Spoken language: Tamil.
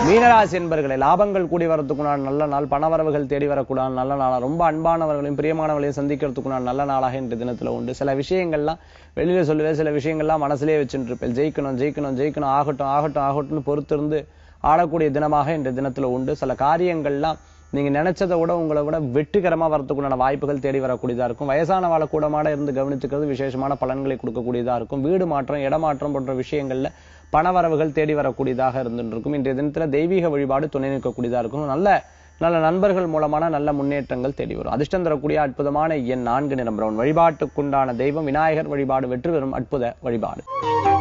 மீனராசி என்பர்களை லாபங்கள் கூடி வரத்துக்குண்டான நல்ல நாள் பணவரவுகள் தேடி வரக்கூடாது நல்ல நாளா ரொம்ப அன்பானவர்களையும் பிரியமானவர்களையும் சந்திக்கிறதுக்குண்டான நல்ல நாளாக இன்று தினத்துல உண்டு சில விஷயங்கள்லாம் வெளியில சொல்லுவேன் சில விஷயங்கள்லாம் மனசுலயே வச்சுட்டு இருப்பேன் ஜெயிக்கணும் ஜெயிக்கணும் ஜெயிக்கணும் ஆகட்டும் ஆகட்டும் ஆகட்டும்னு பொறுத்திருந்து ஆடக்கூடிய தினமாக இன்று தினத்துல உண்டு சில காரியங்கள்லாம் நீங்க நினைச்சதை விட உங்களை விட வெற்றிகரமா வரத்துக்குண்டான வாய்ப்புகள் தேடி வரக்கூடியதா இருக்கும் வயசான வாழ கூடமாட இருந்து கவனிச்சுக்கிறது விசேஷமான பலன்களை கொடுக்கக்கூடியதா இருக்கும் வீடு மாற்றம் இடமாற்றம் போன்ற விஷயங்கள்ல பணவரவுகள் தேடி வரக்கூடியதாக இருந்துட்டு இருக்கும் இன்றைய தினத்துல தெய்வீக வழிபாடு துணை நிற்கக்கூடியதா இருக்கும் நல்ல நல்ல நண்பர்கள் மூலமான நல்ல முன்னேற்றங்கள் தேடி வரும் அதிர்ஷ்டம் தரக்கூடிய அற்புதமான எண் நான்கு நிறம் பிரவுன் வழிபாட்டுக்குண்டான தெய்வம் விநாயகர் வழிபாடு வெற்றி பெறும் அற்புத வழிபாடு